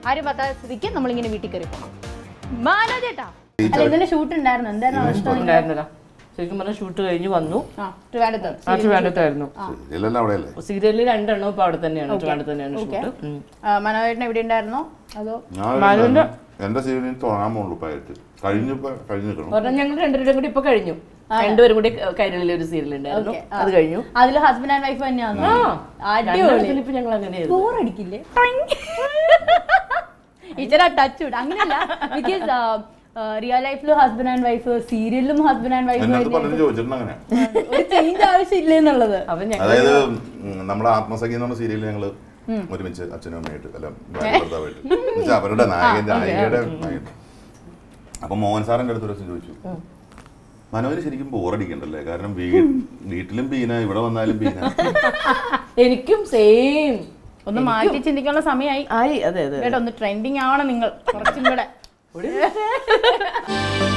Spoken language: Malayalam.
ആരും പത്താ സ്ഥിതിക്ക് നമ്മളിങ്ങനെ വീട്ടിൽ കയറി പോകണം മാനോ ചേട്ടാ അല്ല ഇതിന്റെ ഷൂട്ട് ഉണ്ടായിരുന്നു എന്തായിരുന്നു അവസ്ഥ ഉണ്ടായിരുന്നില്ല ശരിക്കും പറഞ്ഞാൽ ഷൂട്ട് കഴിഞ്ഞ് വന്നു ആ ട്രിവാൻഡ്രത്ത് ആ ട്രിവാൻഡ്രത്തായിരുന്നു ഇതെല്ലാം അവിടെയല്ലേ സീരിയലിൽ രണ്ടെണ്ണം ഇപ്പൊ അവിടെ തന്നെയാണ് ട്രിവാൻഡ്രത്ത് തന്നെയാണ് ഓക്കെ ഷൂട്ട് മനോഹരൻ എവിടെ ഉണ്ടായിരുന്നോ അതോ ഞാൻ എന്റെ സീരിയലിൽ തുടങ്ങാൻ പോകുള്ളൂ ഇപ്പൊ ആയിട്ട് കഴിഞ്ഞപ്പോ കഴിഞ്ഞു നിൽക്കണം പറഞ്ഞാൽ ഞങ്ങൾ രണ്ടുപേരും കൂടി ഇപ്പൊ കഴിഞ്ഞു രണ്ടുപേരും കൂടി കൈരളിലെ ഒരു സീരിയൽ ഉണ്ടായിരുന്നു Okay, ആ. അത് കഴിഞ്ഞു അതിൽ ഹസ്ബൻഡ് ആൻഡ് വൈഫ് തന്നെയാണോ ആ അടിപൊളി രണ്ടെണ്ണത്തിൽ ഇപ്പൊ ഞങ്ങൾ അങ്ങനെയായിരുന്നു ബോറടിക്കില്ലേ ഇച്ചിരി ടച്ച് വിട് അങ്ങനെയല്ല ബിക്കോസ് റിയൽ ലൈഫിലും ഹസ്ബൻഡ് ആൻഡ് വൈഫ് സീരിയലിലും ഹസ്ബൻഡ് ആൻഡ് എന്നെ വൈഫ് പലരും ചോദിച്ചിട്ടുണ്ട് അങ്ങനെ ഒരു ചേഞ്ച് ആവശ്യമില്ല എന്നുള്ളത് അപ്പൊ ഞങ്ങൾ അതായത് ഉം, നമ്മുടെ ആത്മസഖി എന്ന് പറഞ്ഞ സീരിയലിൽ ഞങ്ങള് ഒരുമിച്ച് അച്ഛനും അമ്മയായിട്ട് അല്ല ഭാര്യ ഭർത്താവായിട്ട് എന്നുവെച്ചാ അവരുടെ നായകൻ നായികയുടെ നായകൻ അപ്പൊ മോഹൻ സാറിന്റെ അടുത്ത് ഒരു ദിവസം ചോദിച്ചു മനോഹര് ശരിക്കും ബോറടിക്കണ്ടല്ലേ കാരണം വീ- വീട്ടിലും ബീന ഇവിടെ വന്നാലും ബീന എനിക്കും സെയിം ഒന്ന് മാറ്റി ചിന്തിക്കാനുള്ള സമയമായി ആയി അതെ അതെ കേട്ടോ ഒന്ന് ട്രെൻഡിങ് ആവണം നിങ്ങൾ കുറച്ചും കൂടെ